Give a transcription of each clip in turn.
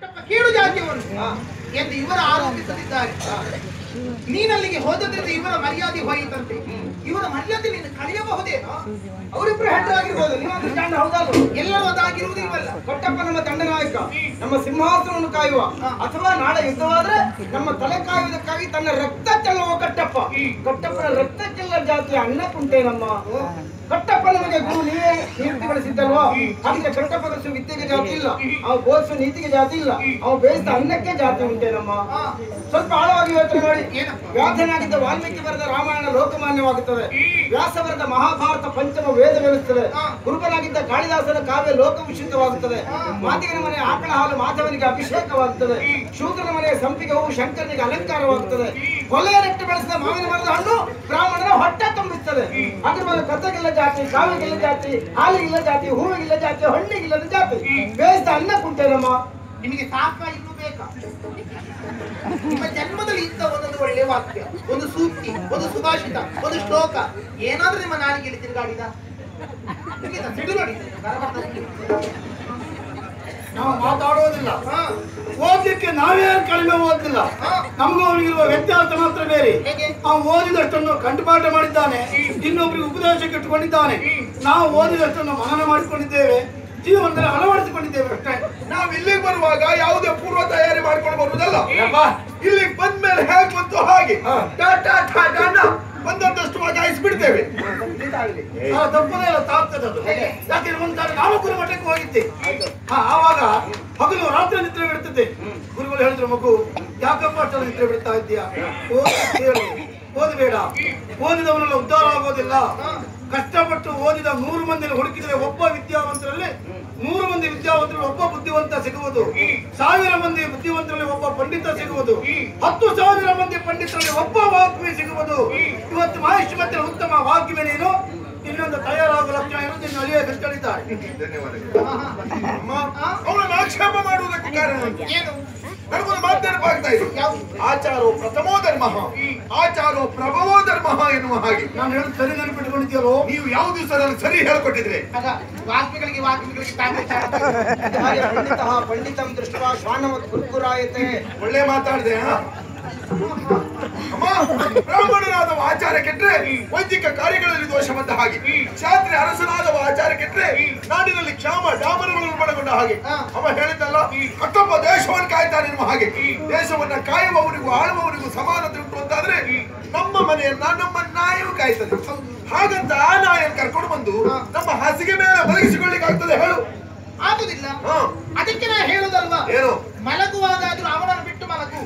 ಕಟ್ಟಪ್ಪ ಕೀಳು ಜಾತಿಯವರು ಎಂದು ಇವರ ಆರೋಪಿಸುತ್ತಿದ್ದಾರೆ ನೀನಲ್ಲಿಗೆ ಹೋದದ್ರಿಂದ ಇವರ ಮರ್ಯಾದೆ ಹೋಯಿತಂತೆ ಇವರ ಮರ್ಯಾದೆ ನೀನು ಕಳೆಯಬಹುದೇನೋ ಅವರಿಬ್ರು ಹೆಂಡರಾಗಿರ್ಬೋದು ನೀವೊಂದು ಗಂಡ ಹೌದಲ್ಲ ಎಲ್ಲರೂ ಅದಾಗಿರುವುದು ಇವಲ್ಲ ಕೊಟ್ಟಪ್ಪ ನಮ್ಮ ದಂಡನಾಯಕ ನಮ್ಮ ಸಿಂಹಾಸನವನ್ನು ಕಾಯುವ ಅಥವಾ ನಾಳೆ ಯುದ್ಧವಾದ್ರೆ ನಮ್ಮ ತಲೆ ಕಾಯುವುದಕ್ಕಾಗಿ ತನ್ನ ರಕ್ತ ಚೆಲ್ಲುವ ಕಟ್ಟಪ್ಪ ಕಟ್ಟಪ್ಪನ ರಕ್ತ ಚೆಲ್ಲುವ ಜಾತಿಯ ಅಣ್ಣ ಕುಂಟೆ ನಮ್ಮ ಕಟ್ಟಪ್ಪ ನಮಗೆ ಗುರು ನೀವೇ ಕೀರ್ತಿಗೊಳಿಸಿದ್ದಲ್ವಾ ಅದಕ್ಕೆ ಕಟ್ಟಪ್ಪನಷ್ಟು ವಿದ್ಯೆಗೆ ಜಾತಿ ಇಲ್ಲ ಅವ ಬೋಧಿಸುವ ನೀತಿಗೆ ಜಾತಿ ಇಲ್ಲ ಅವ ಬೇಯಿಸಿದ ಅನ್ನಕ್ಕೆ ಜಾತಿ ಉಂಟೆ ನಮ್ಮ ಸ್ವಲ್ಪ ಆಳವಾಗಿ ಯೋಚನೆ ಮಾಡಿ ವ್ಯಾಧನಾಗಿದ್ದ ವಾಲ್ಮೀಕಿ ಬರೆದ ರಾಮಾಯಣ ಲೋಕಮಾನ್ಯವಾಗುತ್ತದೆ ವ್ಯಾಸ ಬರೆದ ಮಹಾಭಾರತ ಪಂಚಮ ವೇದವೆನಿಸುತ್ತದೆ ಗುರುಬನಾಗಿದ್ದ ಕಾಳಿದಾಸನ ಕಾವ್ಯ ಲೋಕ ವಿಶುದ್ಧವಾಗುತ್ತದೆ ಮಾತಿಗನ ಮನೆ ಆಕಳ ಹಾಲು ಮಾಧವನಿಗೆ ಅಭಿಷೇಕವಾಗುತ್ತದೆ ಶೂದ್ರನ ಮನೆಯ ಸಂಪಿಗೆ ಹೂವು ಶಂಕರನಿಗೆ ಅಲಂಕಾರವಾಗುತ್ತದೆ ಕೊಲೆಯ ನೆಟ್ಟು ಬೆಳೆಸಿದ ಮಾವಿನ ಮರದ ಹಣ್ಣು ಬ್ರಾಹ್ಮಣನ ಹೊಟ್ಟೆ ತುಂಬಿಸ್ತದೆ ಅದ್ರ ಮೇಲೆ ಕಥೆಗಿಲ್ಲ ಜಾತಿ ಕಾವಿಗಿಲ್ಲ ಜಾತಿ ಹಾಲಿಗಿಲ್ಲ ಜಾತಿ ಹೂವಿಗಿಲ್ಲ ಜಾತಿ ಹಣ್ಣಿಗಿಲ್ಲದ ಜಾತಿ ಬೇಯಿಸಿದ ಅನ್ನ ಕುಂಟೇನಮ್ಮ ನಿಮಗೆ ಸಾಕ ಇನ್ನೂ ಬೇಕಾ ನಿಮ್ಮ ಜನ್ಮದಲ್ಲಿ ಇಂಥ ಒಂದೊಂದು ಒಳ್ಳೆಯ ವಾಕ್ಯ ಒಂದು ಸೂಕ್ತಿ ಒಂದು ಸುಭಾಷಿತ ಒಂದು ಶ್ಲೋಕ ಏನಾದ್ರೂ ನಿಮ್ಮ ನಾಲಿಗೆಯಲ್ಲಿ ತಿರುಗಾಡಿದ ನಿಮಗೆ ಸಿಡಿಲು ಹೊಡಿತದೆ, ಗರಬರ್ತದೆ. ನಾವು ಮಾತಾಡೋದಿಲ್ಲ ಹಾ, ಓದ್ಲಿಕ್ಕೆ ನಾವೇನು ಕಡಿಮೆ ಓದಿಲ್ಲ ಹಾ. ನಮಗೂ ಅವನಿಗಿರುವ ವ್ಯತ್ಯಾಸ ಮಾತ್ರ ಬೇರೆ ಹೇಗೆ? ಅವನು ಓದಿದಷ್ಟನ್ನು ಕಂಠಪಾಠ ಮಾಡಿದ್ದಾನೆ ಇನ್ನೊಬ್ಬರಿಗೆ ಉಪದೇಶಕ್ಕೆ ಇಟ್ಟುಕೊಂಡಿದ್ದಾನೆ ನಾವು ಓದಿದಷ್ಟನ್ನು ಮನನ ಮಾಡಿಕೊಂಡಿದ್ದೇವೆ ಜೀವನದಲ್ಲಿ ಅಳವಡಿಸಿಕೊಂಡಿದ್ದೇವೆ ಅಷ್ಟೇ ನಾವು ಇಲ್ಲಿಗೆ ಬರುವಾಗ ಯಾವುದೇ ಪೂರ್ವ ತಯಾರಿ ಮಾಡ್ಕೊಂಡು ಬರುವುದಲ್ಲ ಏನಪ್ಪ? ಇಲ್ಲಿಗೆ ಬಂದ ಮೇಲೆ ಹೇಗೆ ಬಂತು ಹಾಗೆ ಹಾ. ಟಾ ಟಾ ಟಾ ಟಾನ ಒಂದೊಂದಷ್ಟು ಬದಲಾಯಿಸ್ಬಿಡ್ತೇವೆ ಆ, ತಪ್ಪದೇ ಇಲ್ಲ ತಾಗ್ತದದು ಯಾಕೆಂದ್ರೆ ಒಂದ್ಸಾರಿ ನಾನು ಗುರು ಮಠಕ್ಕೆ ಹೋಗಿದ್ದೆ ಹಾ ಆವಾಗ ಹಗಲು ರಾತ್ರಿ ನಿದ್ರೆ ಬಿಡ್ತಿದ್ದೆ ಗುರುಗಳು ಹೇಳಿದ್ರು ಮಗು ಯಾಕಪ್ಪ ಅಷ್ಟೊಂದು ನಿದ್ರೆ ಬಿಡ್ತಾ ಇದ್ದೀಯಾ ಓದು ಹೇಳು ಓದಬೇಡ ಓದಿದವನೆಲ್ಲ ಉದ್ಧಾರ ಆಗೋದಿಲ್ಲ ಕಷ್ಟಪಟ್ಟು ಓದಿದ ನೂರು ಮಂದಿ ಹುಡುಕಿದ್ರೆ ಒಬ್ಬ ವಿದ್ಯಾವಂತರಲ್ಲಿ ನೂರು ಮಂದಿ ವಿದ್ಯಾವಂತರಲ್ಲಿ ಒಬ್ಬ ಬುದ್ಧಿವಂತ ಸಿಗುವುದು ಸಾವಿರ ಮಂದಿ ಬುದ್ಧಿವಂತರಲ್ಲಿ ಒಬ್ಬ ಪಂಡಿತ ಸಿಗುವುದು ಹತ್ತು ಸಾವಿರ ಮಂದಿ ಪಂಡಿತರಲ್ಲಿ ಒಬ್ಬ ವಾಗ್ಮಿ ಸಿಗುವುದು ಇವತ್ತು ಮಹೇಶ್ವರ ಉತ್ತಮ ವಾಗ್ಮಿ ನೀನು ಇನ್ನೊಂದು ತಯಾರಾಗುವ ಲಕ್ಷಣ ಇರುವುದು ನಿನ್ನ ಅಳಿಯ ಹೇಳಿದ್ದಾರೆ ಧನ್ಯವಾದಗಳು ಅಮ್ಮ ಅವನನ್ನು ಆಕ್ಷೇಪ ಮಾಡುವುದಕ್ಕೆ ಕಾರಣ ಉಂಟು. ಏನು ನನಗೊಂದು ಮಾತು ನೆನಪಾಗ್ತಾ ಇದೆ ಯಾವುದು? ಆಚಾರೋ ಪ್ರಥಮೋ ಧರ್ಮ ಆಚಾರೋ ಪ್ರಭವೋ ಧರ್ಮ ಎನ್ನುವ ಹಾಗೆ ನಾನು ಹೇಳುದು ಸರಿ ನೆನಪಿಟ್ಟುಕೊಂಡಿದ್ದೀರೋ ನೀವು ಯಾವ ದಿವಸ ನನಗೆ ಸರಿ ಹೇಳ್ಕೊಟ್ಟಿದ್ರೆ ಆಗ ವಾಕ್ಯಗಳಿಗೆ ವಾಕ್ಯಗಳಿಗೆ ತಾನೇ ಹಾಗೆ ಪಂಡಿತ ಪಂಡಿತಂ ದೃಷ್ಟ ಶ್ವಾನವತ್ ಗುರುಗುರಾಯತೆ ಒಳ್ಳೆ ಮಾತಾಡಿದೆ ಅಮ್ಮ ಬ್ರಾಹ್ಮಣನಾದವ ಆಚಾರ ಕೆಟ್ರೆ ವೈದಿಕ ಕಾರ್ಯಗಳಲ್ಲಿ ದೋಷ ಬಂದ ಹಾಗೆ ಕ್ಷಾತ್ರಿ ಅರಸನಾದವ ಆಚಾರ ಕೆಟ್ರೆ ನಾಡಿನಲ್ಲಿ ಕ್ಷಾಮ ಡಾಮರಗಳನ್ನು ಒಳಗೊಂಡ ಹಾಗೆ ಅವ ಹೇಳಿದ್ದಲ್ಲ ಕಟ್ಟಪ್ಪ ದೇಶವನ್ನು ಕಾಯ್ತಾನೆ ಎನ್ನುವ ಹಾಗೆ ದೇಶವನ್ನ ಕಾಯುವವರಿಗೂ ಆಳುವವರಿಗೂ ಸಮಾನತೆ ಉಂಟು ಅಂತಾದ್ರೆ ನಮ್ಮ ಮನೆಯನ್ನ ನಮ್ಮ ನಾಯವು ಕಾಯ್ತದೆ ಹಾಗಂತ ಆ ನಾಯನ್ನು ಕರ್ಕೊಂಡು ಬಂದು ನಮ್ಮ ಹಾಸಿಗೆ ಮೇಲೆ ಮಲಗಿಸಿಕೊಳ್ಳಿಕ್ಕೆ ಆಗ್ತದೆ ಹೇಳು ಆಗುದಿಲ್ಲ ಹಾ ಅದಕ್ಕೆ ನಾ ಹೇಳುದಲ್ವಾ ಏನು ಮಲಗುವಾಗಾದ್ರೂ ಅವನನ್ನು ಬಿಟ್ಟು ಮಲಗು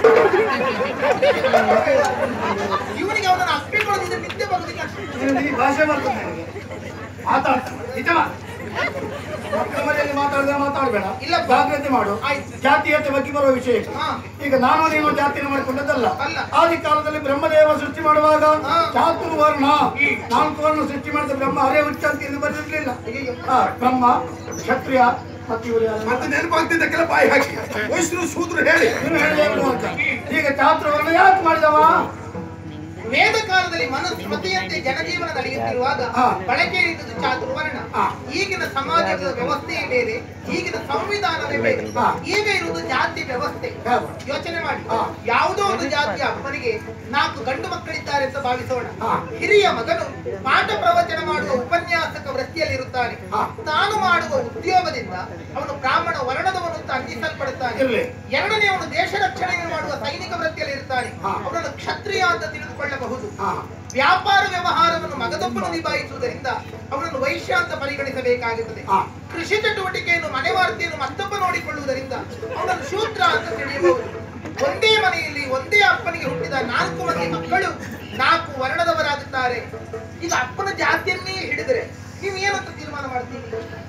ಇವನಿಗೆ ಅವನನ್ನು ಅಪ್ಪಿಕೊಳ್ಳೋದಿದ್ರೆ ನಿದ್ದೆ ಬರುವುದಿಲ್ಲ ನಿನಗೆ ಈ ಭಾಷೆ ಬರ್ತದೆ ನನಗೆ ಮಾತಾಡ್ತಾನೆ ನಿಜವಾ ಮಕ್ಕಳ ಮನೆಯಲ್ಲಿ ಮಾತಾಡಿದ್ರೆ ಮಾತಾಡಬೇಡ ಇಲ್ಲ. ಜಾಗ್ರತೆ ಮಾಡು ಆಯ್ತು. ಜಾತೀಯತೆ ಬಗ್ಗೆ ಬರುವ ವಿಷಯ ಹಾ. ಈಗ ನಾನು ನೀನು ಜಾತಿಯನ್ನು ಮಾಡಿಕೊಂಡದ್ದಲ್ಲ ಅಲ್ಲ. ಆದಿ ಕಾಲದಲ್ಲಿ ಬ್ರಹ್ಮದೇವ ಸೃಷ್ಟಿ ಮಾಡುವಾಗ ಹಾ. ಚಾತುರ್ವರ್ಣ ನಾಲ್ಕು ವರ್ಣ ಸೃಷ್ಟಿ ಮಾಡಿದ ಬ್ರಹ್ಮ ಹರೇ ಹುಚ್ಚ ಅಂತ ಎಂದು ಬರೆದಿರ್ಲಿಲ್ಲ ಹಾ, ಬ್ರಹ್ಮ ಕ್ಷತ್ರಿಯ ಮತ್ತು ಇವರು ಯಾರು? ಮತ್ತೆ ನೆನಪಾಗ್ತಿದ್ದಕ್ಕೆಲ್ಲ ಬಾಯಿ ಹಾಕಿ ವೈಷ್ಣು ಶೂದ್ರು ಹೇಳಿ ಇವ್ನು ಹೇಳಬೇಕು ಅಂತ ಈಗ ಚಾತುರ್ವರ್ಣ ಯಾಕೆ ಮಾಡಿದವ ವೇದ ಕಾಲದಲ್ಲಿ ಮನುಸ್ಮೃತಿಯಂತೆ ಜನಜೀವನ ನಡೆಯುತ್ತಿರುವಾಗ ಹಾ. ಬಳಕೆ ಇದ್ದದ್ದು ಚಾತುರ್ವರ್ಣ ಹಾ. ಈಗಿನ ಸಮಾಜದ ವ್ಯವಸ್ಥೆಯೇ ಬೇರೆ ಈಗಿನ ಸಂವಿಧಾನವೇ ಬೇರೆ ಹಾ. ಈಗ ಇರುವುದು ಜಾತಿ ವ್ಯವಸ್ಥೆ ಹೌದು. ಯೋಚನೆ ಮಾಡಿ ಹಾ. ಯಾವುದೋ ಒಂದು ಜಾತಿಯ ಅಪ್ಪನಿಗೆ ನಾಲ್ಕು ಗಂಡು ಮಕ್ಕಳಿದ್ದಾರೆ ಅಂತ ಭಾವಿಸೋಣ ಹಾ. ಹಿರಿಯ ಮಗನು ಪಾಠ ಪ್ರವಚನ ಮಾಡುವ ಉಪನ್ಯಾಸಕ ವೃತ್ತಿಯಲ್ಲಿರುತ್ತಾನೆ ಹಾ. ತಾನು ಮಾಡುವ ಉದ್ಯೋಗದಿಂದ ಅವನು ಬ್ರಾಹ್ಮಣ ವರ್ಣದವನು ಅಂತ ಅಂಜಿಸಲ್ಪಡುತ್ತಾನೆ ಇರ್ಲಿ. ಎರಡನೆಯವನು ದೇಶ ರಕ್ಷಣೆಯನ್ನು ಮಾಡುವ ಸೈನಿಕ ವೃತ್ತಿಯಲ್ಲಿ ಇರ್ತಾನೆ ಹಾ. ಅವನನ್ನು ಕ್ಷತ್ರಿಯ ಅಂತ ತಿಳಿದುಕೊಳ್ಳಬಹುದು ಹಾ. ವ್ಯಾಪಾರ ವ್ಯವಹಾರವನ್ನು ಮಗದೊಬ್ಬನು ನಿಭಾಯಿಸುವುದರಿಂದ ಅವನನ್ನು ವೈಶ್ಯ ಅಂತ ಪರಿಗಣಿಸಬೇಕಾಗುತ್ತದೆ ಹಾ. ಕೃಷಿ ಚಟುವಟಿಕೆಯನ್ನು ಮನೆವಾರ್ತೆಯನ್ನು ಮತ್ತೊಬ್ಬ ನೋಡಿಕೊಳ್ಳುವುದರಿಂದ ಅವನನ್ನು ಶೂದ್ರ ಅಂತ ತಿಳಿಯಬಹುದು ಒಂದೇ ಮನೆಯಲ್ಲಿ ಒಂದೇ ಅಪ್ಪನಿಗೆ ಹುಟ್ಟಿದ ನಾಲ್ಕು ಮಂದಿ ಮಕ್ಕಳು ನಾಲ್ಕು ವರ್ಣದವರಾಗುತ್ತಾರೆ ಈಗ ಅಪ್ಪನ ಜಾತಿಯನ್ನೇ ಹಿಡಿದರೆ ನೀವು ಏನಂತ ತೀರ್ಮಾನ ಮಾಡ್ತೀರಿ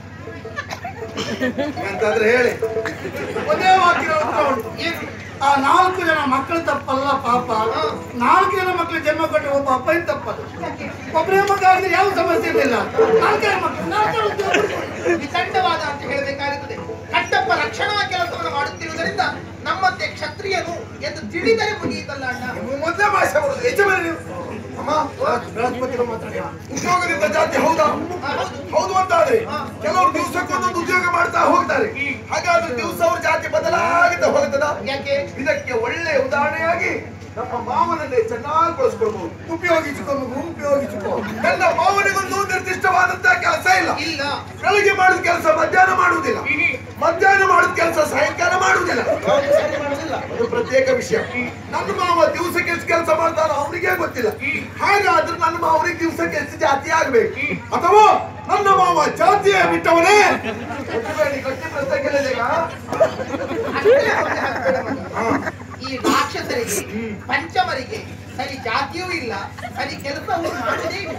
ಅಂತಂದ್ರೆ ಹೇಳಿ ಒಂದೇ ವಾಕ್ಯದ ಉತ್ತರ ಉಂಟು ಏನು ಆ ನಾಲ್ಕು ಜನ ಮಕ್ಕಳು ತಪ್ಪಲ್ಲ ಪಾಪ ನಾಲ್ಕು ಜನ ಮಕ್ಕಳು ಜನ್ಮ ಕೊಟ್ಟು ಒಬ್ಬ ಅಪ್ಪನ ತಪ್ಪದು ಒಬ್ಬರೇ ಮಗ ಆಗಿದ್ರೆ ಯಾವ ಸಮಸ್ಯೆ ಇರಲಿಲ್ಲ ನಾಲ್ಕೈದು ಮಕ್ಕಳು ನಾಲ್ಕೈದು ಉದ್ಯೋಗ ಕೊಡ್ತಾರೆ. ವಿಖಂಡವಾದ ಅಂತ ಹೇಳಬೇಕಾಗುತ್ತದೆ ಕಟ್ಟಪ್ಪ ರಕ್ಷಣಾ ಕೆಲಸವನ್ನು ಮಾಡುತ್ತಿರುವುದರಿಂದ ನಮ್ಮಂತೆ ಕ್ಷತ್ರಿಯನು ಎಂದು ತಿಳಿದರೆ ಮುಗಿಯಿತಲ್ಲ ಅಣ್ಣ ನೀವು ಮೊದಲೇ ಭಾಷೆ ಬರೋದು ಹೆಚ್ಚು ಬೇರೆ ನೀವು ಅಮ್ಮ ಬೃಹಸ್ಪತಿಗಳು ಮಾತಾಡಿ ಉದ್ಯೋಗದಿಂದ ಜಾತಿ ಹೌದಾ ಆ, ಹೌದು ಹೌದು ಅಂತಾದ್ರೆ ಹಾ. ಕೆಲವರು ದಿವಸಕ್ಕೊಂದೊಂದು ಉದ್ಯೋಗ ಮಾಡ್ತಾ ಹೋಗ್ತಾರೆ ಹಾಗಾದ್ರೆ ದಿವಸ ಅವ್ರ ಜಾತಿ ಬದಲಾಗುತ್ತಾ ಹೋಗ್ತದ ಯಾಕೆ ಇದಕ್ಕೆ ಒಳ್ಳೆ ಉದಾಹರಣೆಯಾಗಿ ನಮ್ಮ ಮಾವನನ್ನೇ ಚೆನ್ನಾಗಿ ಬಳಸ್ಕೊಳ್ಬಹುದು ಉಪಯೋಗಿಸಿಕೊ ಮಗು ಉಪಯೋಗಿಸಿಕೊ ನನ್ನ ಮಾವನಿಗೊಂದು ನಿರ್ದಿಷ್ಟವಾದಂತಹ ಕೆಲಸ ಇಲ್ಲ ಇಲ್ಲ ಬೆಳಿಗ್ಗೆ ಮಾಡಿದ ಕೆಲಸ ಮಧ್ಯಾಹ್ನ ಮಾಡುವುದಿಲ್ಲ ಮಧ್ಯಾಹ್ನ ಮಾಡಿದ ಕೆಲಸ ಸಾಯಂಕಾಲ ಮಾಡುವುದಿಲ್ಲ ಯಾವ್ದು ಸರಿ ಮಾಡೋದಿಲ್ಲ ಅದು ಪ್ರತ್ಯೇಕ ವಿಷಯ ನನ್ನ ಮಾವ ದಿವಸಕ್ಕೆ ಎಷ್ಟು ಕೆಲಸ ಮಾಡ್ತಾನ ಅವನಿಗೆ ಗೊತ್ತಿಲ್ಲ ಹಾಗಾದ್ರೆ ನನ್ನ ಮಾವನಿಗೆ ದಿವಸಕ್ಕೆ ಎಷ್ಟು ಜಾತಿ ಆಗ್ಬೇಕು ಅಥವಾ ನನ್ನ ಮಾವ ಜಾತಿಯೇ ಬಿಟ್ಟವನೇ ಕಟ್ಟಬೇಡಿ ಕಟ್ಟಿ ಪ್ರಶ್ನೆ ಕೇಳಿದೀಗ ಅಷ್ಟೇ ಅವ್ರಿಗೆ ಹಾಕ್ಬೇಡ ಮಗ. ಈ ರಾಕ್ಷಸರಿಗೆ ಪಂಚಮರಿಗೆ ಸರಿ ಜಾತಿಯೂ ಇಲ್ಲ ಸರಿ ಕೆಲಸವೂ ಮಾಡದೇ ಇಲ್ಲ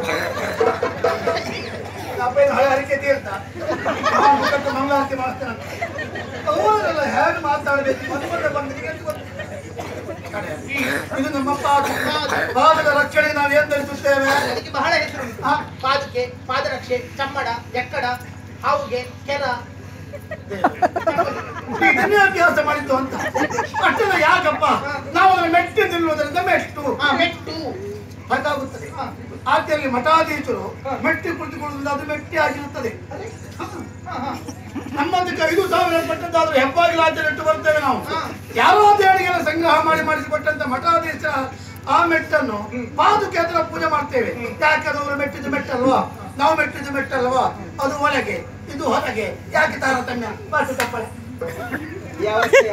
ಅಪ್ಪನ ಹಳೆ ಹರಿಕೆ ತೀರ್ಥ ಮುಖಕ್ಕೆ ಮಂಗಳಾರತಿ ಮಾಡ್ತಾನೆ ಅವರೆಲ್ಲ ಹೇಗೆ ಮಾತಾಡಬೇಕು ಮತ್ತೊಂದು ಬಂದಿಗೆ ಅಂತ ಗೊತ್ತಿಲ್ಲ. ಇದು ನಮ್ಮ ಪಾದ ಪಾದದ ರಕ್ಷಣೆಗೆ ನಾವು ಏನ್ ಧರಿಸುತ್ತೇವೆ ಅದಕ್ಕೆ ಬಹಳ ಹೆಸರು ಪಾದಕ್ಕೆ ಪಾದರಕ್ಷೆ ಚಮ್ಮಡ ಎಕ್ಕಡ ಹಾವುಗೆ ಕೆರ ಇದನ್ನೇ ಅಭ್ಯಾಸ ಮಾಡಿದ್ದು ಅಂತ ಅಷ್ಟೆಲ್ಲ ಯಾಕಪ್ಪ ನಾವು ಅದನ್ನು ಮೆಟ್ಟಿ ನಿಲ್ಲುವುದರಿಂದ ಮೆಟ್ಟು ಆ, ಮೆಟ್ಟು ಅದಾಗುತ್ತದೆ ಹಾ. ಆಕೆಯಲ್ಲಿ ಮಠಾಧೀಶರು ಮೆಟ್ಟಿ ಕುಳಿತುಕೊಳ್ಳುವುದರಿಂದ ಅದು ಮೆಟ್ಟಿ ಆಗಿರುತ್ತದೆ ಅದೇ? ಹಾ, ಹಾ, ಹಾ. ನಮ್ಮದಕ್ಕೆ ಐದು ಸಾವಿರ ಪಟ್ಟದ್ದಾದ್ರೂ ಹೆಬ್ಬಾಗಿಲು ಆಚರಣೆ ಇಟ್ಟು ಬರ್ತೇವೆ ನಾವು ಹಾ. ಯಾರೋ ದೇವರಿಗೆಲ್ಲ ಸಂಗ್ರಹ ಮಾಡಿ ಮಾಡಿಸಿಕೊಟ್ಟಂತ ಮಠಾಧೀಶರ ಆ ಮೆಟ್ಟನ್ನು ಪಾದುಕೆ ಹತ್ರ ಪೂಜೆ ಮಾಡ್ತೇವೆ ಯಾಕಂದ್ರೆ ಅವರು ಮೆಟ್ಟಿದ್ದು ಮೆಟ್ಟಲ್ವಾ ನಾವು ಮೆಟ್ಟಿದ್ದು ಮೆಟ್ಟಲ್ವಾ ಅದು ಒಳಗೆ ಇದು ಹೊರಗೆ ಯಾಕೆ ತಾರತಮ್ಯ ಬಾಸು ತಪ್ಪಳೆ ವ್ಯವಸ್ಥೆ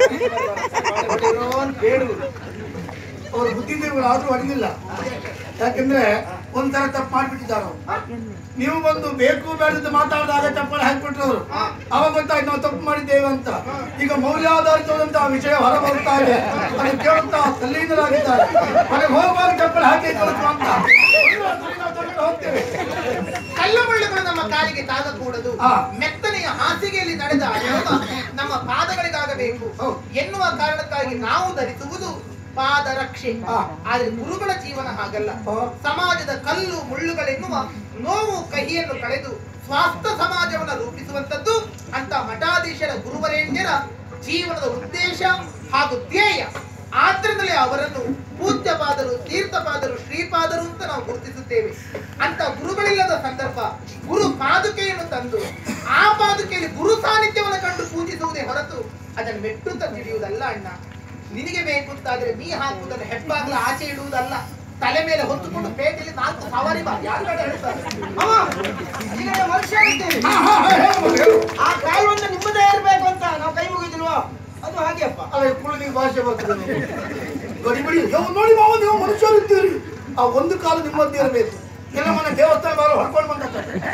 ಮಾಡಿರೋ ಅಂತ ಬೇಡುವುದು ಅವರು ಬುದ್ಧಿದೇವರು ಆದ್ರೂ ಅಡಗಿಲ್ಲ ಯಾಕಂದ್ರೆ ಒಂಥರ ತಪ್ಪು ಮಾಡ್ಬಿಟ್ಟಿದ್ದಾರೆ ಅವರು ನೀವು ಬಂದು ಬೇಕು ಬೇಡದ ಮಾತಾಡಿದಾಗ ಚಪ್ಪಲಿ ಹಾಕ್ಬಿಟ್ರು ಅವರು ಅವಾಗ ಗೊತ್ತಾಯ್ತು ನಾವು ತಪ್ಪು ಮಾಡಿದ್ದೇವೆ ಅಂತ ಈಗ ಮೌಲ್ಯಾಧಾರಿತವಾದಂತಹ ವಿಷಯ ಹೊರ ಬರ್ತಾ ಇದೆ ಅದನ್ನು ಕೇಳುತ್ತಾ ತಲ್ಲೀನರಾಗಿದ್ದಾರೆ ಮನೆಗೆ ಹೋಗುವಾಗ ಚಪ್ಪಲಿ ಹಾಕಿ ಕಳಿಸುವ ಅಂತ ನಾವು ತಗೊಂಡು ಹೋಗ್ತೇವೆ ಕಲ್ಲು ಮುಳ್ಳುಗಳು ನಮ್ಮ ಕಾಲಿಗೆ ತಾಗಕೂಡದು ಹಾ. ಮೆತ್ತನೆಯ ಹಾಸಿಗೆಯಲ್ಲಿ ನಡೆದ ಯೋಗ ನಮ್ಮ ಪಾದಗಳಿಗಾಗಬೇಕು ಹೌದು. ಎನ್ನುವ ಕಾರಣಕ್ಕಾಗಿ ನಾವು ಧರಿಸುವುದು ಪಾದರಕ್ಷೆ ಹಾ. ಆದ್ರೆ ಗುರುಗಳ ಜೀವನ ಹಾಗಲ್ಲ ಹಾ. ಸಮಾಜದ ಕಲ್ಲು ಮುಳ್ಳುಗಳೆನ್ನುವ ನೋವು ಕಹಿಯನ್ನು ಕಳೆದು ಸ್ವಾಸ್ಥ್ಯ ಸಮಾಜವನ್ನು ರೂಪಿಸುವಂತದ್ದು ಅಂತ ಮಠಾಧೀಶರ ಗುರುವರೇಣ್ಯರ ಜೀವನದ ಉದ್ದೇಶ ಹಾಗೂ ಧ್ಯೇಯ ಆದ್ರಿಂದಲೇ ಅವರನ್ನು ಪೂಜ್ಯಪಾದರು ತೀರ್ಥಪಾದರು ಶ್ರೀಪಾದರು ಅಂತ ನಾವು ಗುರುತಿಸುತ್ತೇವೆ ಅಂತ ಗುರುಗಳಿಲ್ಲದ ಸಂದರ್ಭ ಗುರು ಪಾದುಕೆಯನ್ನು ತಂದು ಆ ಪಾದುಕೆಯಲ್ಲಿ ಗುರು ಸಾನ್ನಿಧ್ಯವನ್ನು ಕಂಡು ಪೂಜಿಸುವುದೇ ಹೊರತು ಅದನ್ನು ಮೆಟ್ಟುತ್ತ ತಿಳಿಯುವುದಲ್ಲ ಅಣ್ಣ ನಿನಗೆ ಬೇಕು ಅಂತಾದ್ರೆ ನೀ ಹಾಕುವುದನ್ನು ಹೆಬ್ಬಾಗ್ಲ ಆಚೆ ಇಡುವುದಲ್ಲ ತಲೆ ಮೇಲೆ ಹೊತ್ತುಕೊಂಡು ಪೇಟೆಯಲ್ಲಿ ನಾಲ್ಕು ಸವಾರಿ ಬಾ ಯಾರು ಬೇಡ ಹೇಳ್ತಾರೆ ಅವ ಈಗ ನಾವು ಮನುಷ್ಯ ಇದ್ದೇವೆ ಹಾ, ಹಾ, ಹಾ, ಹೇಳು ಮಗು, ಹೇಳು. ಆ ಕಾಲವನ್ನು ನಿಮ್ಮದೇ ಇರ್ಬೇಕು ಅಂತ ನಾವು ಕೈ ಮುಗಿದಿಲ್ವಾ ಅದು ಹಾಗೆಪ್ಪ ಅಲ್ಲ ಕುಳಿಗೆ ಭಾಷೆ ಬರ್ತದೆ ನಿಮಗೆ. ಗಡಿಬಿಡಿ ಯಾವ ನೋಡಿ ಮಾವ ನೀವು ಮನುಷ್ಯರಿದ್ದೀರಿ ಆ ಒಂದು ಕಾಲು ನಿಮ್ಮದೇ ಇರಬೇಕು ಎಲ್ಲ ಮನೆ ದೇವಸ್ಥಾನ ಬಾರ ಹೊಡ್ಕೊಂಡು ಬಂದ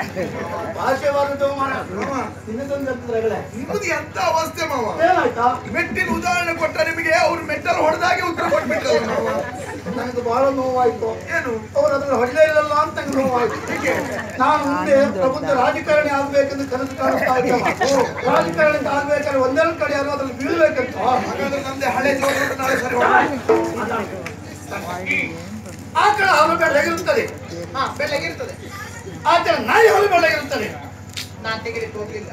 ಭಾಷೆ ಬಾರದು ಮಾಡ ಇನ್ನೊಂದು ಅಂತಂದ್ರೆ ನಿಮ್ಮದು ಎಂತ ಅವಸ್ಥೆ ಮಾವ ಏನಾಯ್ತಾ ಮೆಟ್ಟಿನ ಉದಾಹರಣೆ ಕೊಟ್ಟ ನಿಮಗೆ ಅವ್ರು ಮೆಟ್ಟಲ್ ಹೊಡೆದಾಗೆ ಉತ್ತರ ಕೊಟ್ಬಿಟ್ರಲ್ಲ ಮಾವ ನನಗೆ ಬಹಳ ನೋವಾಯ್ತು ಏನು ಅವ್ರು ಅದ್ರಲ್ಲಿ ಹೊಡೆದೇ ಇಲ್ಲಲ್ಲ ಅಂತ ನಂಗೆ ನೋವಾಯ್ತು ಹೀಗೆ ನಾನು ಮುಂದೆ ಪ್ರಬುದ್ಧ ರಾಜಕಾರಣಿ ಆಗ್ಬೇಕೆಂದು ಕನಸು ಕಾಣಿಸ್ತಾ ಇದ್ದೆ ರಾಜಕಾರಣಿ ಆಗ್ಬೇಕಾದ್ರೆ ಒಂದೆರಡು ಕಡೆ ಯಾರು ಅದ್ರಲ್ಲಿ ಬೀಳ್ಬೇಕಂತ ಹಾಗಾದ್ರೆ ನಮ್ದೇ ಹಳೆ ಜೋರು ನಾಳೆ ಸರಿ ಹೋಗೋಣ. ಆ ಕಡೆ ಹಾಲು ಬೆಳ್ಳಗಿರುತ್ತದೆ ಹಾ ಬೆಳಗಿರ್ತದೆ ಆ ಕಡೆ ನಾಯಿ ಹಾಲು ಬೆಳ್ಳಗಿರುತ್ತದೆ ನಾನ್ ತೆಗೆದಿಟ್ಟು ಹೋಗ್ಲಿಲ್ಲ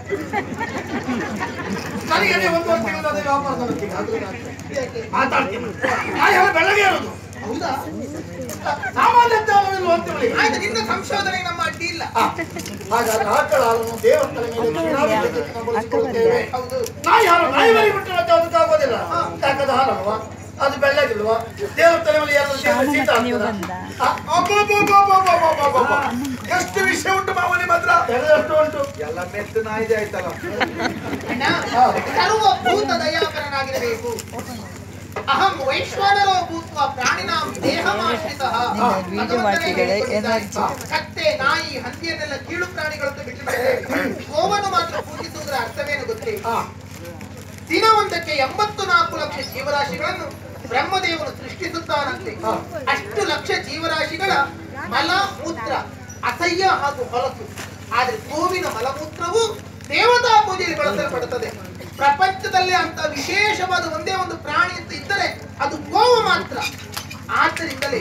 ನನಗೆ ನೀವು ಒಂದು ವರ್ಷ ಅದೇ ವ್ಯಾಪಾರ ನನಗೆ ಅದು ನಾನು ಯಾಕೆ? ಮಾತಾಡ್ತೀನಿ ನಾಯಿ ಹಾಲು ಬೆಳ್ಳಗೆ ಇರೋದು ಹೌದಾ ಸಾಮಾನ್ಯ ಜ್ಞಾನವಿಲ್ಲ ಅಂತೇಳಿ ಆಯ್ತು ನಿನ್ನ ಸಂಶೋಧನೆಗೆ ನಮ್ಮ ಅಡ್ಡಿ ಇಲ್ಲ ಆ, ಹಾಗಾದ್ರೆ ಆಕಳ ಹಾಲನ್ನು ದೇವಸ್ಥಾನ ಮೇಲೆ ಕ್ಷೀರಾಭಿಷೇಕಕ್ಕೆ ನಾವು ಬಳಸಿಕೊಳ್ತೇವೆ ಹೌದು ನಾಯಿ ಹಾಲು ನಾಯಿ ಮರಿ ಬಿಟ್ಟರೆ ಮತ್ತೆ ಅದಕ್ಕಾಗೋದಿಲ್ಲ ಯಾಕದ ಹಾಲಲ್ವಾ ಅದು ಬೆಳ್ಳಗಿಲ್ವಾ ದೇವರ ತಲೆ ಮೇಲೆ ಯಾರು ಶೀತ ಆಗ್ತದಾ? ಆ, ಅಬ್ಬಬ್ಬಬ್ಬಬ್ಬಬ್ಬಬ್ಬಬ್ಬಬ್ಬ. ಎಷ್ಟು ವಿಷಯ ಉಂಟು ಮಾವ ನಿಮ್ಮ ಹತ್ರ ತೆಗೆದಷ್ಟು ಉಂಟು ಎಲ್ಲ ಮೆತ್ತು ನಾಯಿದೆ ಆಯ್ತಲ್ಲ ಅಣ್ಣ ಸರ್ವಭೂತ ದಯಾಕರನಾಗಿರಬೇಕು ಅಹಂ ವೈಶ್ವಾನರೋ ಭೂತ್ವ ಪ್ರಾಣಿನಾಂ ದೇಹಮಾಶ್ರಿತಃ ಭಗವಂತನೇ ಹೇಳಿಕೊಂಡಿದ್ದಾನೆ. ಕತ್ತೆ ನಾಯಿ ಹಂದಿಯನ್ನೆಲ್ಲ ಕೀಳು ಪ್ರಾಣಿಗಳಂತ ಬಿಟ್ಟು ಬಿಡ್ತೇವೆ ಗೋವನ್ನು ಮಾತ್ರ ಪೂಜಿಸುವುದರ ಅರ್ಥವೇನು ಗೊತ್ತೇ ಆ, ದಿನವೊಂದಕ್ಕೆ ಎಂಬತ್ತು ನಾಲ್ಕು ಲಕ್ಷ ಜೀವರಾಶಿಗಳನ್ನು ಬ್ರಹ್ಮದೇವರು ಸೃಷ್ಟಿಸುತ್ತಾನಂತೆ ಅಷ್ಟು ಲಕ್ಷ ಜೀವರಾಶಿಗಳ ಮಲ ಮೂತ್ರ ಅಸಹ್ಯ ಹಾಗೂ ಹೊಲಸು ಆದ್ರೆ ಗೋವಿನ ಮಲಮೂತ್ರವು ದೇವತಾ ಪೂಜೆಯಲ್ಲಿ ಬಳಸಲ್ಪಡುತ್ತದೆ ಪ್ರಪಂಚದಲ್ಲಿ ಅಂತ ವಿಶೇಷವಾದ ಒಂದೇ ಒಂದು ಪ್ರಾಣಿ ಅಂತ ಇದ್ದರೆ ಅದು ಗೋವು ಮಾತ್ರ ಆದ್ದರಿಂದಲೇ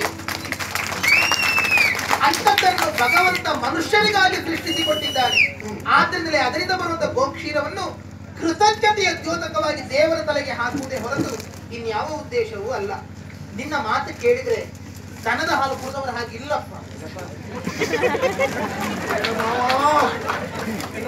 ಅಂಥದ್ದನ್ನು ಭಗವಂತ ಮನುಷ್ಯರಿಗಾಗಿ ಸೃಷ್ಟಿಸಿಕೊಟ್ಟಿದ್ದಾನೆ ಆದ್ದರಿಂದಲೇ ಅದರಿಂದ ಬರುವಂತ ಗೋಕ್ಷೀರವನ್ನು ಕೃತಜ್ಞತೆಯ ದ್ಯೋತಕವಾಗಿ ದೇವರ ತಲೆಗೆ ಹಾಕುವುದೇ ಹೊರತು ಇನ್ಯಾವ ಉದ್ದೇಶವೂ ಅಲ್ಲ ನಿನ್ನ ಮಾತು ಕೇಳಿದ್ರೆ ದನದ ಹಾಲು ಕುಡಿದವರ ಹಾಗೆ ಇಲ್ಲಪ್ಪ ಮಾವ,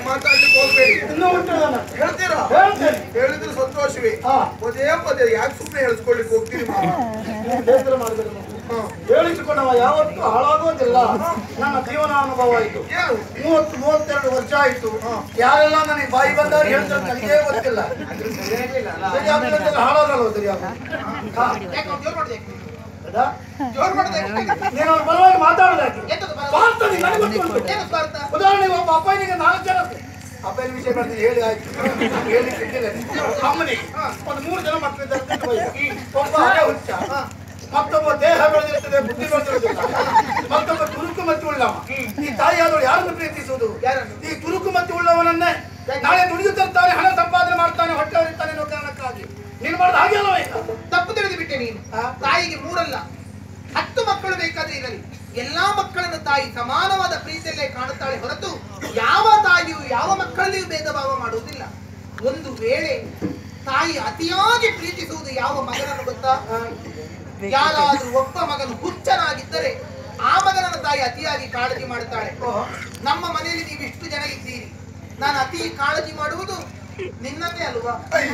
ಮಾತಾಡ್ಲಿಕ್ಕೆ ಹೋಗ್ಬೇಡಿ ಇನ್ನೂ ಉಂಟು ನನ್ನ ಹತ್ರ. ಹೇಳ್ತೀರಾ ಹೇಳ್ತೇನೆ ಹೇಳಿದ್ರೆ ಸಂತೋಷವೇ ಹಾ. ಪದೇ ಪದೇ ಯಾಕೆ ಸುಮ್ಮನೆ ಹೇಳಿಸ್ಕೊಳ್ಲಿಕ್ಕೆ ಹೋಗ್ತೀರಿ ಮಾವ? ನೀವು ಬೇಸರ ಮಾಡಬೇಡಿ ಮಗು. ಹೇಳಿಸಿಕೊಂಡವ ಯಾವತ್ತೂ ಹಾಳಾಗೋದಿಲ್ಲ ನನ್ನ ಜೀವನಾನುಭವ ಇದು ಏನು ಮೂವತ್ತು ಮೂವತ್ತೆರಡು ವರ್ಷ ಆಯ್ತು ಯಾರೆಲ್ಲ ನನಗೆ ಬಾಯಿ ಬಂದವರು ಹೇಳ್ತಾರೆ ನನಗೇ ಗೊತ್ತಿಲ್ಲ ಸರಿ ಆಗ್ತದೆ ಅಂತ ಹಾಳಾಗಲ್ವ ಸರಿ ಆಗ ಯಾಕೆ ಅವ್ನು ಜೋರ್ ಮಾಡ್ದೆ ಹೌದಾ? ಜೋರ್ ಮಾಡ್ದೆ ನೀನು ಅವ್ರ ಪರವಾಗಿ ಮಾತಾಡೋದಾಗಿ ಎಂತದು ಬರ- ಮಾಡ್ತಾನೆ ನನಗೆ ಗೊತ್ತುಂಟು ಏನು ಸ್ವಾರ್ಥ ಉದಾಹರಣೆಗೆ ಒಬ್ಬ ಅಪ್ಪನಿಗೆ ನಾಲ್ಕು ಜನ ಅಪ್ಪನ ವಿಷಯ ಬರ್ತೀನಿ ಹೇಳಿ ಆಯ್ತು ಹೇಳಿ ಸಿಕ್ಕಿದ್ದೇನೆ ಅಮ್ಮನಿಗೆ ಒಂದು ಮೂರು ಜನ ಮಕ್ಕಳಿದ್ದಾರೆ ಅಂತ ಬೈದ. ಒಬ್ಬ ಹಳೆ ಹುಚ್ಚ ಮತ್ತೊಬ್ಬ ದೇಹ ಬೆಳೆದಿರ್ತದೆ ಬುದ್ಧಿ ಬೆಳೆದಿರುವುದಿಲ್ಲ ಮತ್ತೊಬ್ಬ ತುರುಕು ಮತ್ತು ಉಳ್ಳವ ಈ ತಾಯಿಯಾದವಳು ಯಾರನ್ನು ಪ್ರೀತಿಸುವುದು ಯಾರನ್ನು? ಈ ತುರುಕು ಮತ್ತು ಉಳ್ಳವನನ್ನೇ ನಾಳೆ ದುಡಿದು ತರ್ತಾನೆ ಹಣ ಸಂಪಾದನೆ ಮಾಡ್ತಾನೆ ಹೊಟ್ಟೆ ಹೊರಿತಾನೆ ಅನ್ನೋ ಕಾರಣಕ್ಕಾಗಿ ನೀನು ಮಾಡಿದ ಹಾಗೆ ಅಲ್ವ ಈಗ ತಪ್ಪು ತಿಳಿದು ಬಿಟ್ಟೆ ನೀನು ತಾಯಿಗೆ ಮೂರಲ್ಲ ಹತ್ತು ಮಕ್ಕಳು ಬೇಕಾದ್ರೆ ಇರಲಿ ಎಲ್ಲಾ ಮಕ್ಕಳನ್ನು ತಾಯಿ ಸಮಾನವಾದ ಪ್ರೀತಿಯಲ್ಲೇ ಕಾಣುತ್ತಾಳೆ ಹೊರತು ಯಾವ ತಾಯಿಯು ಯಾವ ಮಕ್ಕಳಲ್ಲಿಯೂ ಭೇದ ಭಾವ ಮಾಡುವುದಿಲ್ಲ ಒಂದು ವೇಳೆ ತಾಯಿ ಅತಿಯಾಗಿ ಪ್ರೀತಿಸುವುದು ಯಾವ ಮಗನನ್ನು ಗೊತ್ತಾ ಯಾರಾದ್ರೂ ಒಬ್ಬ ಮಗನು ಹುಚ್ಚನಾಗಿದ್ದರೆ ಆ ಮಗನನ್ನು ತಾಯಿ ಅತಿಯಾಗಿ ಕಾಳಜಿ ಮಾಡುತ್ತಾಳೆ ನಮ್ಮ ಮನೆಯಲ್ಲಿ ನೀವು ಇಷ್ಟು ಜನ ಇದ್ದೀರಿ ನಾನು ಅತಿ ಕಾಳಜಿ ಮಾಡುವುದು ನಿನ್ನನ್ನೇ ಅಲ್ವಾ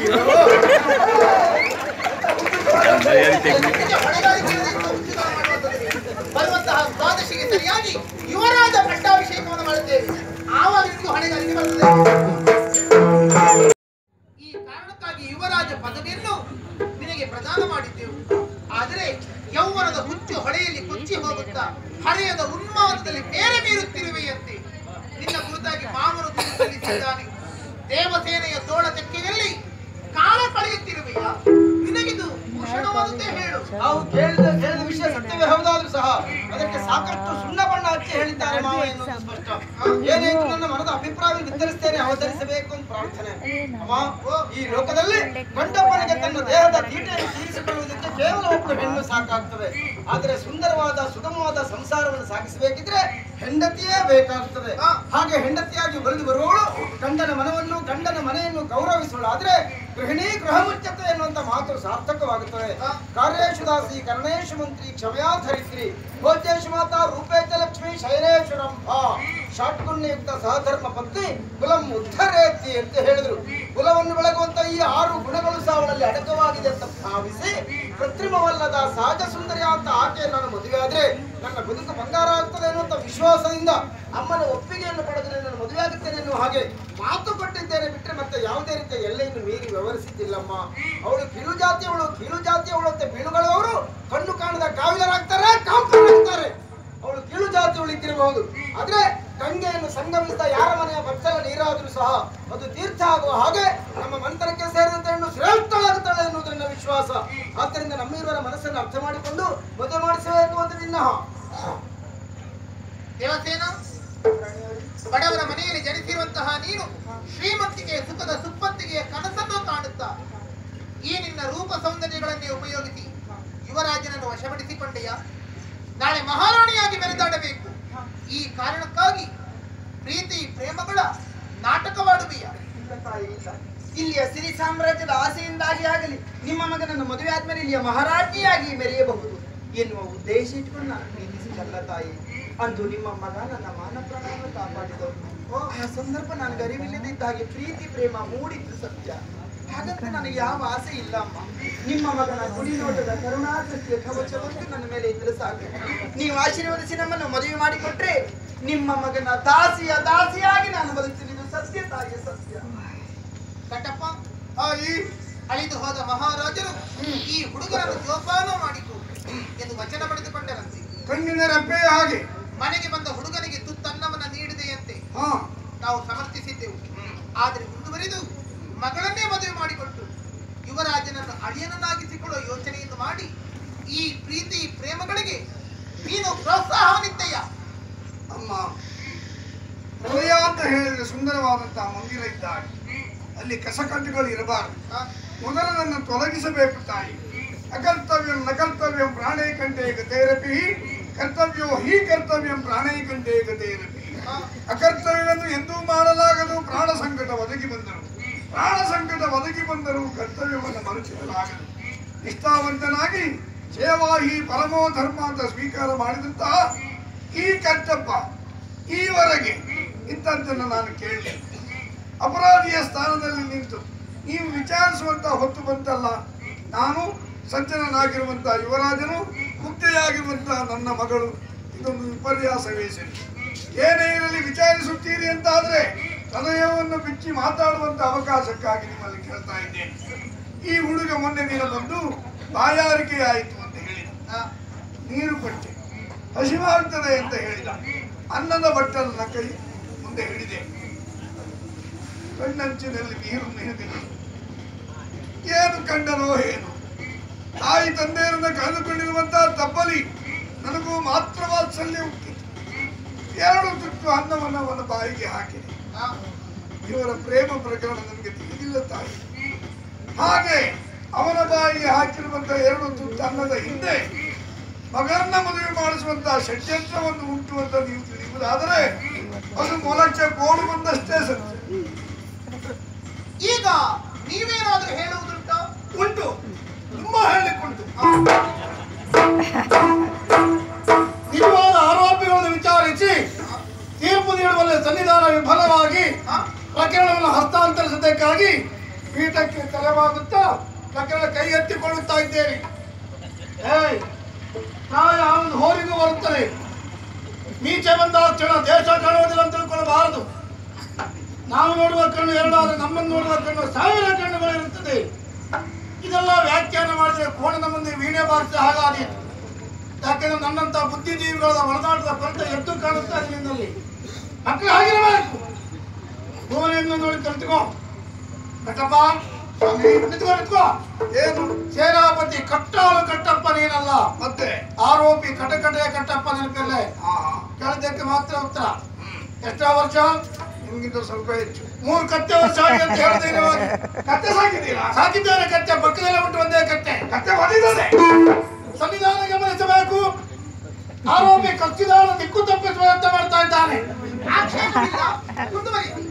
ಹೊಣೆಗಾರಿಕೆಯಿಂದ ಉಚಿತ ಮಾಡುವಂಥದ್ದು. ಬರುವಂತಹ ದ್ವಾದಶಿಗೆ ಸರಿಯಾಗಿ ಯುವರಾಜ ಪಟ್ಟಾಭಿಷೇಕವನ್ನು ಮಾಡುತ್ತೇವೆ ಆವಾಗ ನಿಮಗೂ ಹೊಣೆಗಾರಿಕೆ ಬರ್ತದೆ ಈ ಕಾರಣಕ್ಕಾಗಿ ಯುವರಾಜ ಪದವಿಯನ್ನು ನಿನಗೆ ಪ್ರದಾನ ಮಾಡಿದ್ದೆವು ಆದರೆ ಯೌವನದ ಹುಚ್ಚು ಹೊಳೆಯಲ್ಲಿ ಕೊಚ್ಚಿ ಹೋಗುತ್ತಾ ಹಳೆಯದ ಉನ್ಮಾದದಲ್ಲಿ ಬೇರೆ ಬೀರುತ್ತಿರುವೆಯಂತೆ ನಿನ್ನ ಕುರಿತಾಗಿ ಮಾಮನು ದೂರು ಸಲ್ಲಿಸಿದ್ದಾನೆ ದೇವಸೇನೆಯ ತೋಳ ತೆಕ್ಕೆಯಲ್ಲಿ ಕಾಲ ಕಳೆಯುತ್ತಿರುವೆಯ ನಿನಗಿದು ಭೂಷಣವಾದಂತೆ ಹೇಳು ನಾವು ಕೇಳಿದ ಕೇಳಿದ ವಿಷಯ ಸತ್ಯವೇ ಹೌದಾದ್ರೂ ಸಹ ಅದಕ್ಕೆ ಸಾಕಷ್ಟು ಸುಣ್ಣ ಬಣ್ಣ ಹಚ್ಚಿ ಹೇಳಿದ್ದಾರೆ ಮಾವ ಎನ್ನುವುದು ಸ್ಪಷ್ಟ ಏನೇನು ನನ್ನ ಮನದ ಅಭಿಪ್ರಾಯ ವಿತರಿಸ್ತೇನೆ ಅವತರಿಸಬೇಕು ಅಂತ ಪ್ರಾರ್ಥನೆ ಅಮ್ಮ ಈ ಲೋಕದಲ್ಲಿ ಗಂಡಪ್ಪನಿಗೆ ತನ್ನ ದೇಹದ ತೀಟೆಯನ್ನು ತೀರಿಸಿಕೊಳ್ಳುವುದಕ್ಕೆ ಕೇವಲ ಒಬ್ಬ ಹೆಣ್ಣು ಸಾಕಾಗ್ತದೆ ಆದರೆ ಸುಂದರವಾದ ಸುಗಮವಾದ ಸಂಸಾರವನ್ನು ಸಾಗಿಸಬೇಕಿದ್ರೆ ಹೆಂಡತಿಯೇ ಬೇಕಾಗ್ತದೆ ಹಾಗೆ ಹೆಂಡತಿಯಾಗಿ ಬರೆದು ಬರುವವಳು ಗಂಡನ ಮನವನ್ನು ಗಂಡನ ಮನೆಯನ್ನು ಗೌರವಿಸುವಳು ಆದ್ರೆ ಗೃಹಿಣಿ ಗೃಹ ಮುಚ್ಚತೆ ಎನ್ನುವಂತ ಮಾತು ಸಾರ್ಥಕವಾಗುತ್ತದೆ ಕಾರ್ಯೇಶು ದಾಸಿ ಕರ್ಣೇಶು ಮಂತ್ರಿ ಕ್ಷಮಯಾ ಧರಿತ್ರಿ ಭೋಜ್ಯೇಶು ಮಾತಾ ರೂಪೇಚ ಲಕ್ಷ್ಮಿ ಶೈಲೇಶ್ವರಂಭ ಷಾಟ್ಗುಣ್ಯಯುಕ್ತ ಸಹಧರ್ಮ ಪತ್ನಿ ಕುಲಂ ಉದ್ಧರೇತಿ ಅಂತ ಹೇಳಿದ್ರು ಕುಲವನ್ನು ಬೆಳಗುವಂತ ಈ ಆರು ಗುಣಗಳು ಸಹ ಅವಳಲ್ಲಿ ಅಡಕವಾಗಿದೆ ಅಂತ ಭಾವಿಸಿ ಕೃತ್ರಿಮವಲ್ಲದ ಸಹಜ ಸುಂದರಿ ಅಂತ ಆಕೆ ನಾನು ಮದುವೆ ಆದ್ರೆ ನನ್ನ ಬದುಕು ಬಂಗಾರ ಆಗ್ತದೆ ಅನ್ನುವಂತ ವಿಶ್ವಾಸದಿಂದ ಅಮ್ಮನ ಒಪ್ಪಿಗೆಯನ್ನು ಪಡೆದು ನಾನು ಮದುವೆ ಆಗುತ್ತೇನೆ ಎನ್ನುವ ಹಾಗೆ ಮಾತು ಕೊಟ್ಟಿದ್ದೇನೆ ಬಿಟ್ಟರೆ ಮತ್ತೆ ಯಾವುದೇ ರೀತಿಯ ಎಲ್ಲೆಯನ್ನು ಮೀರಿ ವ್ಯವಹರಿಸಿದ್ದಿಲ್ಲಮ್ಮ ಅವಳು ಕೀಳು ಜಾತಿಯವಳು ಕೀಳು ಜಾತಿಯವಳು ಅಂತ ಬೀಳುಗಳವರು ಕಣ್ಣು ಕಾಣದ ಕಾವಿಲರಾಗ್ತಾರೆ ಕಾಂಪರಾಗ್ತಾರೆ ಅವಳು ಕೀಳು ಜಾತಿಯವಳು ಇದ್ದಿರಬಹುದು ಆದ್ರೆ ಗಂಗೆಯನ್ನು ಸಂಗಮಿಸಿದ ಯಾರ ಮನೆಯ ಬಚ್ಚಲ ನೀರಾದರೂ ಸಹ ಅದು ತೀರ್ಥ ಆಗುವ ಹಾಗೆ ನಮ್ಮ ಮಂತ್ರಕ್ಕೆ ಸೇರಿದಂತೆ ಹೆಣ್ಣು ಶ್ರೇಷ್ಠಳಾಗುತ್ತಾಳೆ ಎನ್ನುವುದು ನನ್ನ ವಿಶ್ವಾಸ ಆದ್ದರಿಂದ ನಮ್ಮಿರುವರ ಮನಸ್ಸನ್ನು ಅರ್ಥ ಮಾಡಿಕೊಂಡು ಮದುವೆ ಮಾಡಿಸಬೇಕು ಅಂತ ನಿನ್ನ ದೇವಸೇನ ಬಡವರ ಮನೆಯಲ್ಲಿ ಜನಿಸಿರುವಂತಹ ನೀನು ಶ್ರೀಮಂತಿಕೆಯ ಸುಖದ ಸುಪ್ಪತ್ತಿಗೆಯ ಕನಸನ್ನು ಕಾಣುತ್ತಾ ಈ ನಿನ್ನ ರೂಪ ಸೌಂದರ್ಯಗಳನ್ನೇ ಉಪಯೋಗಿಸಿ ಯುವರಾಜನನ್ನು ವಶಪಡಿಸಿಕೊಂಡೆಯ ನಾಳೆ ಮಹಾರಾಣಿಯಾಗಿ ಮೆರೆದಾಡಬೇಕು ಈ ಕಾರಣಕ್ಕಾಗಿ ಪ್ರೀತಿ ಪ್ರೇಮಗಳ ನಾಟಕವಾಡುವೆಯ ಇಲ್ಲಿಯ ಸಿರಿ ಸಾಮ್ರಾಜ್ಯದ ಆಸೆಯಿಂದಾಗಿ ಆಗಲಿ ನಿಮ್ಮ ಮಗನನ್ನು ಮದುವೆ ಆದ್ಮೇಲೆ ಇಲ್ಲಿಯ ಮಹಾರಾಜ್ಞಿಯಾಗಿ ಮೆರೆಯಬಹುದು ಎನ್ನುವ ಉದ್ದೇಶ ಇಟ್ಕೊಂಡು ನಾನು ಪ್ರೀತಿಸಿದಲ್ಲ ತಾಯಿ ಅಂದು ನಿಮ್ಮ ಮಗ ನನ್ನ ಮಾನ ಪ್ರಾಣವನ್ನು ಕಾಪಾಡಿದವರು ಆ ಸಂದರ್ಭ ನನಗೆ ಅರಿವಿಲ್ಲದಿದ್ದ ಹಾಗೆ ಪ್ರೀತಿ ಪ್ರೇಮ ಮೂಡಿದ್ದು ಸತ್ಯ ಹಾಗಂತ ನನಗೆ ಯಾವ ಆಸೆ ಇಲ್ಲ ಅಮ್ಮ ನಿಮ್ಮ ಮಗನ ಗುಡಿ ನೋಟದ ಕರುಣಾಕೃತಿಯ ಕವಚವನ್ನು ನನ್ನ ಮೇಲೆ ಇದ್ರೆ ಸಾಕು ನೀವು ಆಶೀರ್ವದಿಸಿ ನಮ್ಮನ್ನು ಮದುವೆ ಮಾಡಿಕೊಟ್ರೆ ನಿಮ್ಮ ಮಗನ ದಾಸಿಯ ದಾಸಿಯಾಗಿ ನಾನು ಬದುಕ್ತೀನಿ ಇದು ಸತ್ಯ ತಾಯಿಯ ಸತ್ಯ ಕಟ್ಟಪ್ಪ ಅಳಿದು ಹೋದ ಮಹಾರಾಜರು ಈ ಹುಡುಗರನ್ನು ಜೋಪಾನ ಮಾಡಿಕೊ ಎಂದು ವಚನ ಪಡೆದುಕೊಂಡರಂತೆ ಕಣ್ಣಿನ ರೆಪ್ಪೆ ಹಾಗೆ ಮನೆಗೆ ಬಂದ ಹುಡುಗನಿಗೆ ತುತ್ತನ್ನವನ್ನ ನೀಡಿದೆಯಂತೆ ಹಾ ನಾವು ಸಮರ್ಥಿಸಿದ್ದೆವು ಆದರೆ ಮುಂದುವರಿದು ಮಗಳನ್ನೇ ಮದುವೆ ಮಾಡಿಕೊಟ್ಟು ಯುವರಾಜನನ್ನು ಅಳಿಯನನ್ನಾಗಿಸಿಕೊಳ್ಳುವ ಯೋಚನೆಯನ್ನು ಮಾಡಿ ಈ ಪ್ರೀತಿ ಪ್ರೇಮಗಳಿಗೆ ನೀನು ಪ್ರೋತ್ಸಾಹವನ್ನಿದ್ದೆಯ ಅಮ್ಮ ಹೃದಯ ಅಂತ ಹೇಳಿದ್ರೆ ಸುಂದರವಾದಂತಹ ಮಂದಿರ ಇದ್ದಾರೆ ಅಲ್ಲಿ ಕಸಕಟ್ಟುಗಳು ಇರಬಾರದು ಮೊದಲನನ್ನು ತೊಲಗಿಸಬೇಕು ತಾಯಿ ಅಕರ್ತವ್ಯಂ ನ ಕರ್ತವ್ಯಂ ಪ್ರಾಣೈಕಂಠೇ ಗತೇರಪಿ ಕರ್ತವ್ಯೋ ಹಿ ಕರ್ತವ್ಯಂ ಪ್ರಾಣೈಕಂಠೇ ಗತೇರಪಿ ಅಕರ್ತವ್ಯವನ್ನು ಎಂದೂ ಮಾಡಲಾಗದು ಪ್ರಾಣ ಸಂಕಟ ಒದಗಿ ಬಂದರು ಪ್ರಾಣ ಸಂಕಟ ಒದಗಿ ಬಂದರೂ ಕರ್ತವ್ಯವನ್ನು ಮರುಚಿಸಲಾಗದು ನಿಷ್ಠಾವಂತನಾಗಿ ಸೇವಾಹಿ ಪರಮೋ ಧರ್ಮ ಅಂತ ಸ್ವೀಕಾರ ಮಾಡಿದಂತಹ ಈ ಕರ್ತಪ್ಪ ಈವರೆಗೆ ಇಂಥದ್ದನ್ನು ನಾನು ಕೇಳಲಿಲ್ಲ ಅಪರಾಧಿಯ ಸ್ಥಾನದಲ್ಲಿ ನಿಂತು ನೀವು ವಿಚಾರಿಸುವಂತ ಹೊತ್ತು ಬಂತಲ್ಲ ನಾನು ಸಜ್ಜನನಾಗಿರುವಂತ ಯುವರಾಜನು ಮುಕ್ತೆಯಾಗಿರುವಂತ ನನ್ನ ಮಗಳು ಇದೊಂದು ವಿಪರ್ಯಾಸವೇ ಸರಿ ಏನೇ ಇರಲಿ ವಿಚಾರಿಸುತ್ತೀರಿ ಅಂತಾದ್ರೆ ಹೃದಯವನ್ನು ಬಿಚ್ಚಿ ಮಾತಾಡುವಂತ ಅವಕಾಶಕ್ಕಾಗಿ ನಿಮ್ಮಲ್ಲಿ ಕೇಳ್ತಾ ಇದ್ದೇನೆ ಈ ಹುಡುಗ ಮೊನ್ನೆ ದಿನ ಬಂದು ಬಾಯಾರಿಕೆ ಆಯಿತು ಅಂತ ಹೇಳಿದ ಆ, ನೀರು ಕೊಟ್ಟೆ ಹಸಿವಾಗ್ತದೆ ಅಂತ ಹೇಳಿದ ಅನ್ನದ ಬಟ್ಟಲನ್ನ ಕೈ ಮುಂದೆ ಹಿಡಿದೆ ಕಣ್ಣಂಚಿನಲ್ಲಿ ನೀರು ನೆನೆದಿದೆ ಏನು ಕಂಡನೋ ಏನು ತಾಯಿ ತಂದೆಯರನ್ನ ಕಳೆದುಕೊಂಡಿರುವಂತಹ ತಪ್ಪಲಿ ನನಗೂ ಮಾತ್ರ ವಾತ್ಸಲ್ಯ ಹುಟ್ಟಿತು ಎರಡು ತುತ್ತು ಅನ್ನವನ್ನು ಅವನ ಬಾಯಿಗೆ ಹಾಕಿದೆ ಆ, ಇವರ ಪ್ರೇಮ ಪ್ರಕರಣ ನನಗೆ ತಿಳಿದಿಲ್ಲ ತಾಯಿ ಹಾಗೆ ಅವನ ಬಾಯಿಗೆ ಹಾಕಿರುವಂತಹ ಎರಡು ತುತ್ತು ಅನ್ನದ ಹಿಂದೆ ಮಗನ್ನ ಮದುವೆ ಮಾಡಿಸುವಂತಹ ಷಡ್ಯಂತ್ರವನ್ನು ಉಂಟು ಅಂತ ನೀವು ತಿಳಿಯುವುದಾದರೆ ಅದು ಮೊಲಕ್ಕೆ ಗೋಡು ಬಂದಷ್ಟೇ ಸತ್ಯ ಈಗ ನೀವೇನಾದ್ರೂ ಹೇಳುವುದುಂಟಾ ಉಂಟು ತುಂಬಾ ಹೇಳಲಿಕ್ಕುಂಟು ನಿಜವಾದ ಆರೋಪಿಗಳನ್ನು ವಿಚಾರಿಸಿ ತೀರ್ಪು ನೀಡುವಲ್ಲಿ ಸನ್ನಿಧಾನ ವಿಫಲವಾಗಿ ಪ್ರಕರಣವನ್ನು ಹಸ್ತಾಂತರಿಸಬೇಕಾಗಿ ಪೀಠಕ್ಕೆ ತಲೆಬಾಗುತ್ತಾ ಪ್ರಕರಣ ಕೈ ಎತ್ತಿಕೊಳ್ಳುತ್ತಾ ಇದ್ದೇನೆ ಏಯ್ ಪ್ರಾಯ ಅವನು ಹೋರಿಗೂ ಬರುತ್ತದೆ ನೀಚೆ ಬಂದ ಕ್ಷಣ ದೇಶ ಕಾಣುವುದಿಲ್ಲ ಅಂತ ತಿಳ್ಕೊಳ್ಳಬಾರದು ನಾವು ನೋಡುವ ಕಣ್ಣು ಎರಡಾದ್ರೆ ನಮ್ಮನ್ನು ನೋಡುವ ಕಣ್ಣು ಸಾವಿರ ಕಣ್ಣುಗಳಿರುತ್ತದೆ ಇದೆಲ್ಲ ವ್ಯಾಖ್ಯಾನ ಮಾಡಿದ್ರೆ ಕೋಣನ ಮುಂದೆ ವೀಣೆ ಬಾರಿಸಿದ ಹಾಗಾದೀತು ಯಾಕೆಂದ್ರೆ ನನ್ನಂತ ಬುದ್ಧಿಜೀವಿಗಳ ಒಳನಾಟದ ಕೊರತೆ ಎದ್ದು ಕಾಣುತ್ತಾ ಇದೆ ನಿನ್ನಲ್ಲಿ ಮಕ್ಕಳು ಹಾಗಿರಬೇಕು ಭುವನೆಯನ್ನು ನೋಡಿ ಕಲ್ತ್ಕೋ ಕಟ್ಟಪ್ಪ ನಿಂತ್ಕೋ ನಿಂತ್ಕೋ ಏನು ಸೇನಾಪತಿ ಕಟ್ಟಾಳು ಕಟ್ಟಪ್ಪ ನೀನಲ್ಲ ಮತ್ತೆ ಆರೋಪಿ ಕಟಕಟೆಯ ಕಟ್ಟಪ್ಪ ನೆನಪಲ್ಲೇ ಆ, ಕೇಳಿದ್ದಕ್ಕೆ ಮಾತ್ರ ಉತ್ತರ ಎಷ್ಟೋ ವರ್ಷ ನಿಮ್ಗಿಂತ ಸ್ವಲ್ಪ ಹೆಚ್ಚು ಮೂರು ಕತ್ತೆ ವರ್ಷ ಆಗಿ ಅಂತ ಹೇಳ್ತಾ ಇರುವಾಗ ಕತ್ತೆ ಸಾಕಿದ್ದೀರಾ ಸಾಕಿದ್ದೇನೆ ಕತ್ತೆ ಪಕ್ಕದಲ್ಲೇ ಉಂಟು ಒಂದೇ ಕತ್ತೆ ಕತ್ತೆ ಬಂದಿದ್ದಾನೆ ಸಂವಿಧಾನ ಗಮನಿಸಬೇಕು ಆರೋಪಿ ಕಚ್ಚಿದಾಳ ದಿಕ್ಕು ತಪ್ಪಿಸುವ ಪ್ರಯತ್ನ ಮಾಡ್ತಾ ಇದ್ದಾನೆ ಆಕ್ಷೇಪವಿಲ್ಲ ಮುಂದುವರಿಸಿ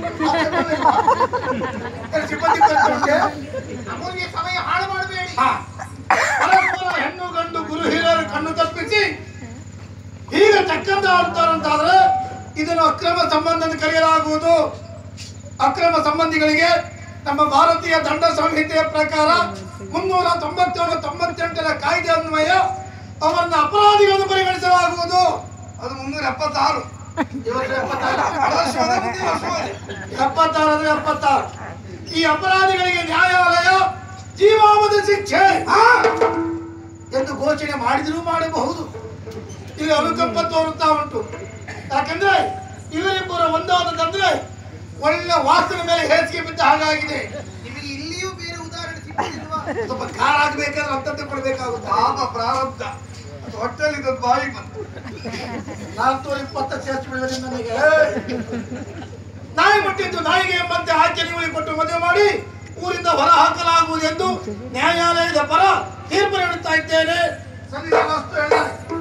ಏ, ಸಿಬ್ಬಂದಿ ಕರೆದುಕೊಂಡೆ? ಅಮೂಲ್ಯ ಸಮಯ ಹಾಳು ಮಾಡಬೇಡಿ ಹಾ. ಪರಸ್ಪರ ಹೆಣ್ಣು ಗಂಡು ಗುರು ಹಿರಿಯರು ಕಣ್ಣು ತಪ್ಪಿಸಿ ಹೀಗೆ ಚಕ್ಕಂದ ಆಡ್ತಾರಂತಾದ್ರೆ ಇದನ್ನು ಅಕ್ರಮ ಸಂಬಂಧ ಎಂದು ಕರೆಯಲಾಗುವುದು ಅಕ್ರಮ ಸಂಬಂಧಿಗಳಿಗೆ ನಮ್ಮ ಭಾರತೀಯ ದಂಡ ಸಂಹಿತೆಯ ಪ್ರಕಾರ ಮುನ್ನೂರ ತೊಂಬತ್ತೇಳು ತೊಂಬತ್ತೆಂಟರ ಕಾಯ್ದೆ ಅನ್ವಯ ಅವರನ್ನ ಅಪರಾಧಿಗಳನ್ನು ಪರಿಗಣಿಸಲಾಗುವುದು ಅದು ಮುನ್ನೂರ ಎಪ್ಪತ್ತಾರು ಇವತ್ತು ಎಪ್ಪತ್ತಾರು ವರ್ಷದ ಮುಂದಿನ ವರ್ಷವೇ. ಎಪ್ಪತ್ತಾರು ಅಂದ್ರೆ ಎಪ್ಪತ್ತಾರು ಈ ಅಪರಾಧಿಗಳಿಗೆ ನ್ಯಾಯಾಲಯ ಜೀವಾವಧಿ ಶಿಕ್ಷೆ ಆ! ಎಂದು ಘೋಷಣೆ ಮಾಡಿದರೂ ಮಾಡಬಹುದು ಇಲ್ಲಿ ಅನುಕಂಪ ತೋರುತ್ತಾ ಉಂಟು ಯಾಕಂದ್ರೆ ಇವರಿಬ್ಬರ ಒಂದಾದದಂದ್ರೆ ಒಳ್ಳೆ ವಾಸನೆ ಮೇಲೆ ಹೇಸಿಗೆ ಬಿದ್ದ ಹಾಗಾಗಿದೆ ನಿಮಗೆ ಇಲ್ಲಿಯೂ ಬೇರೆ ಉದಾಹರಣೆ ಸಿಕ್ಕಿಲ್ವಾ ಸ್ವಲ್ಪ ಖಾರ ಆಗ್ಬೇಕಾದ್ರೆ ಅಂತದ್ದು ಕೊಡ್ಬೇಕಾಗುತ್ತೆ ಪಾಪ ಪ್ರಾರಬ್ಧ ಅದು ಹೊಟ್ಟೆಲಿ ಇದ್ದದ್ದು ಬಾಯಿಗೆ ಬಂತು ನಾಲ್ಕುನೂರ ಇಪ್ಪತ್ತ ಸೇರ್ಸಿ ಬಿಡುವಲ್ಲಿ ನನಗೆ ನಾಯಿ ಮುಟ್ಟಿದ್ದು ನಾಯಿಗೆ ಎಂಬಂತೆ ಆಕೆ ನಿವಳಿ ಕೊಟ್ಟು ಮದುವೆ ಮಾಡಿ ಊರಿಂದ ಹೊರ ಹಾಕಲಾಗುವುದು ಎಂದು ನ್ಯಾಯಾಲಯದ ಪರ ತೀರ್ಪು ನೀಡುತ್ತಾ ಇದ್ದೇನೆ ಸನ್ನಿಧಾನ ಅಷ್ಟು ಹೇಳಿದ್ದಾರೆ